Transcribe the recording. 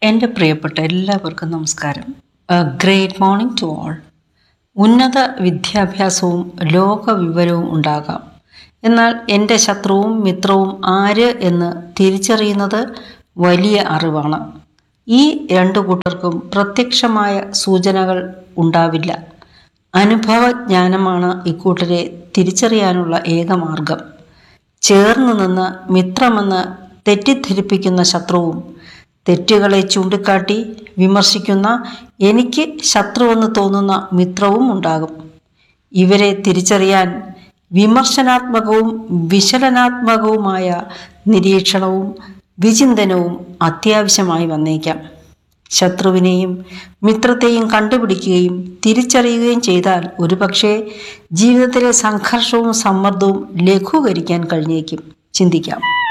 എൻ്റെ പ്രിയപ്പെട്ട എല്ലാവർക്കും നമസ്കാരം ഗ്രേറ്റ് മോർണിംഗ് ടു ഓൾ ഉന്നത വിദ്യാഭ്യാസവും ലോക വിവരവും ഉണ്ടാകാം എന്നാൽ എൻ്റെ ശത്രുവും മിത്രവും ആര് എന്ന് തിരിച്ചറിയുന്നത് വലിയ അറിവാണ് ഈ രണ്ടു കൂട്ടർക്കും പ്രത്യക്ഷമായ സൂചനകൾ ഉണ്ടാവില്ല അനുഭവജ്ഞാനമാണ് ഇക്കൂട്ടരെ തിരിച്ചറിയാനുള്ള ഏക മാർഗം ചേർന്ന് നിന്ന് മിത്രമെന്ന് തെറ്റിദ്ധരിപ്പിക്കുന്ന ശത്രുവും തെറ്റുകളെ ചൂണ്ടിക്കാട്ടി വിമർശിക്കുന്ന എനിക്ക് ശത്രുവെന്ന് തോന്നുന്ന മിത്രവും ഉണ്ടാകും ഇവരെ തിരിച്ചറിയാൻ വിമർശനാത്മകവും വിശലനാത്മകവുമായ നിരീക്ഷണവും വിചിന്തനവും അത്യാവശ്യമായി വന്നേക്കാം ശത്രുവിനെയും മിത്രത്തെയും കണ്ടുപിടിക്കുകയും തിരിച്ചറിയുകയും ചെയ്താൽ ഒരുപക്ഷെ ജീവിതത്തിലെ സംഘർഷവും സമ്മർദ്ദവും ലഘൂകരിക്കാൻ കഴിഞ്ഞേക്കും ചിന്തിക്കാം